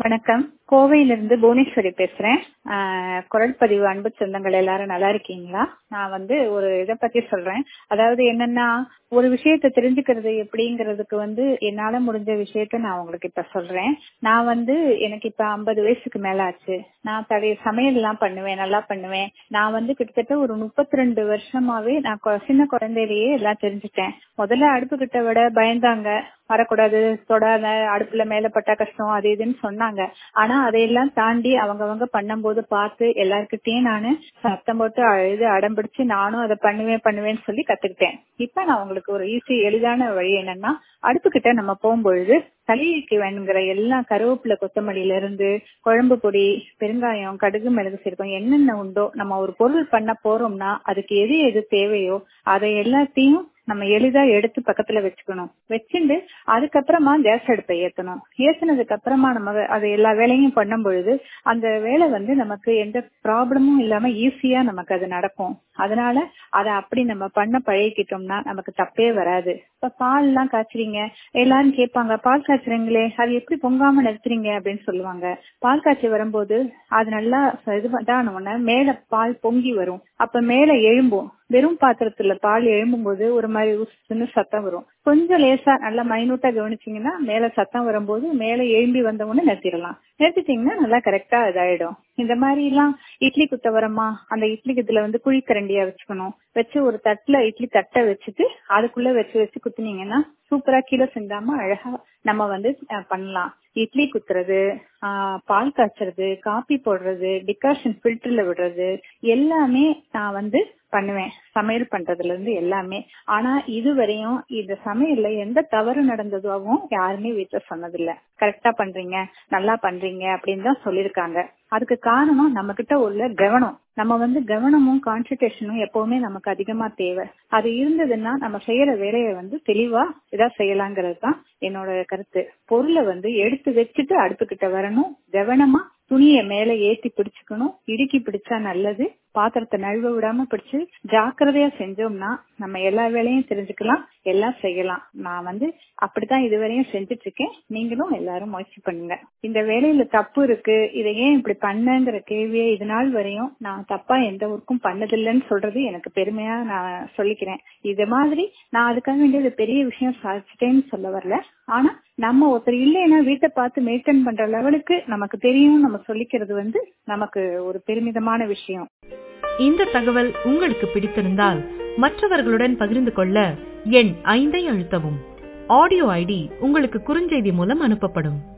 வணக்கம் கோவையிலிருந்து புவனேஸ்வரி பேசுறேன் ஆஹ் குரல் பதிவு அன்பு சொந்தங்கள் எல்லாரும் நல்லா இருக்கீங்களா நான் வந்து ஒரு இதை பத்தி சொல்றேன் அதாவது என்னன்னா ஒரு விஷயத்தை தெரிஞ்சுக்கிறது எப்படிங்கிறதுக்கு வந்து என்னால முடிஞ்ச விஷயத்த நான் உங்களுக்கு இப்ப சொல்றேன் நான் வந்து எனக்கு இப்ப ஐம்பது வயசுக்கு மேல ஆச்சு நான் தடைய சமையல் எல்லாம் பண்ணுவேன் நல்லா பண்ணுவேன் நான் வந்து கிட்டத்தட்ட ஒரு முப்பத்தி ரெண்டு வருஷமாவே நான் கொ- சின்ன குழந்தையிலேயே எல்லாம் தெரிஞ்சுட்டேன் முதல்ல அடுப்பு கிட்ட விட பயந்தாங்க வரக்கூடாது தொடாத அடுப்புல மேல பட்டா கஷ்டம் அது இதுன்னு சொன்னாங்க ஆனா அதையெல்லாம் தாண்டி அவங்கவங்க பண்ணும்போது பார்த்து எல்லார்கிட்டயும் நானு சத்தம் போட்டு அழுது அடம் பிடிச்சு நானும் அதை பண்ணுவேன் பண்ணுவேன்னு சொல்லி கத்துக்கிட்டேன் இப்ப நான் உங்களுக்கு ஒரு ஈஸி எளிதான வழி என்னன்னா அடுப்பு கிட்ட நம்ம போகும்பொழுது தலைக்கு வேணுங்கிற எல்லா கருவேப்பிலை கொத்தமல்லியில இருந்து குழம்பு பொடி பெருங்காயம் கடுகு மிளகு சேர்க்கும் என்னென்ன உண்டோ நம்ம ஒரு பொருள் பண்ண போறோம்னா அதுக்கு எது எது தேவையோ அதை எல்லாத்தையும் நம்ம எளிதா எடுத்து பக்கத்துல வச்சுக்கணும் வச்சுட்டு அதுக்கப்புறமா கேஸ் அடுப்பை ஏத்தணும் ஏத்துனதுக்கு அப்புறமா நம்ம அது எல்லா வேலையும் பண்ணும் பொழுது அந்த வேலை வந்து நமக்கு எந்த ப்ராப்ளமும் இல்லாம ஈஸியா நமக்கு அது நடக்கும் அதனால அதை அப்படி நம்ம பண்ண பழகிக்கிட்டோம்னா நமக்கு தப்பே வராது இப்ப பால் எல்லாம் காய்ச்சுறீங்க எல்லாரும் கேட்பாங்க பால் காய்ச்சுறீங்களே அது எப்படி பொங்காம நிறுத்துறீங்க அப்படின்னு சொல்லுவாங்க பால் காய்ச்சி வரும்போது அது நல்லா இது இதான உடனே மேல பால் பொங்கி வரும் அப்ப மேல எழும்பும் வெறும் பாத்திரத்துல பால் எழும்பும் போது ஒரு மாதிரி உசுன்னு சத்தம் வரும் கொஞ்சம் லேசா நல்லா மைனூட்டா கவனிச்சீங்கன்னா மேல சத்தம் வரும்போது மேல எழும்பி வந்த உடனே நிறுத்திடலாம் நிறுத்திட்டீங்கன்னா நல்லா கரெக்டா இதாயிடும் இந்த மாதிரி எல்லாம் இட்லி குத்த வரமா அந்த இட்லி குத்துல வந்து குழிக்கரண்டியா வச்சுக்கணும் வச்சு ஒரு தட்டுல இட்லி தட்டை வச்சுட்டு அதுக்குள்ள வச்சு வச்சு குத்துனீங்கன்னா சூப்பரா கீழே சிந்தாம அழகா நம்ம வந்து அஹ், பண்ணலாம் இட்லி குத்துறது ஆஹ், பால் காய்ச்சறது காபி போடுறது டிகாஷன் ஃபில்டர்ல விடுறது எல்லாமே நான் வந்து பண்ணுவேன் சமையல் பண்றதுல இருந்து எல்லாமே ஆனா இதுவரையும் இந்த சமையல்ல எந்த தவறு நடந்ததாவும் யாருமே வீட்டுல சொன்னதில்ல கரெக்டா பண்றீங்க நல்லா பண்றீங்க அப்படின்னு தான் சொல்லியிருக்காங்க அதுக்கு காரணம் நம்ம கிட்ட உள்ள கவனம் நம்ம வந்து கவனமும் கான்சன்ட்ரேஷனும் எப்பவுமே நமக்கு அதிகமா தேவை அது இருந்ததுன்னா நம்ம செய்யற வேலையை வந்து தெளிவா இதா செய்யலாங்கிறது தான் என்னோட கருத்து பொருளை வந்து எடுத்து வச்சுட்டு அடுப்பு கிட்ட வரணும் கவனமா துணியை மேல ஏத்தி பிடிச்சுக்கணும் இடுக்கி பிடிச்சா நல்லது பாத்திரத்தை நழுவ விடாம பிடிச்சு ஜாக்கிரதையா செஞ்சோம்னா நம்ம எல்லா வேலையும் தெரிஞ்சுக்கலாம் எல்லாம் செய்யலாம் நான் வந்து அப்படித்தான் இதுவரையும் செஞ்சுட்டு இருக்கேன் நீங்களும் எல்லாரும் முயற்சி பண்ணுங்க இந்த வேலையில தப்பு இருக்கு இதை ஏன் இப்படி பண்ணங்கிற கேள்வியை இது நாள் வரையும் நான் தப்பா எந்த ஒர்க்கும் பண்ணதில்லைன்னு சொல்றது எனக்கு பெருமையா நான் சொல்லிக்கிறேன் இது மாதிரி நான் அதுக்காக வேண்டியது பெரிய விஷயம் சாதிச்சிட்டேன்னு சொல்ல வரல ஆனா நம்ம ஒருத்தர் இல்லைன்னா வீட்டை பார்த்து மெயின்டைன் பண்ற லெவலுக்கு நமக்கு தெரியும் நம்ம சொல்லிக்கிறது வந்து நமக்கு ஒரு பெருமிதமான விஷயம் இந்த தகவல் உங்களுக்கு பிடித்திருந்தால் மற்றவர்களுடன் பகிர்ந்து கொள்ள எண் ஐந்தை அழுத்தவும் ஆடியோ ஐடி உங்களுக்கு குறுஞ்செய்தி மூலம் அனுப்பப்படும்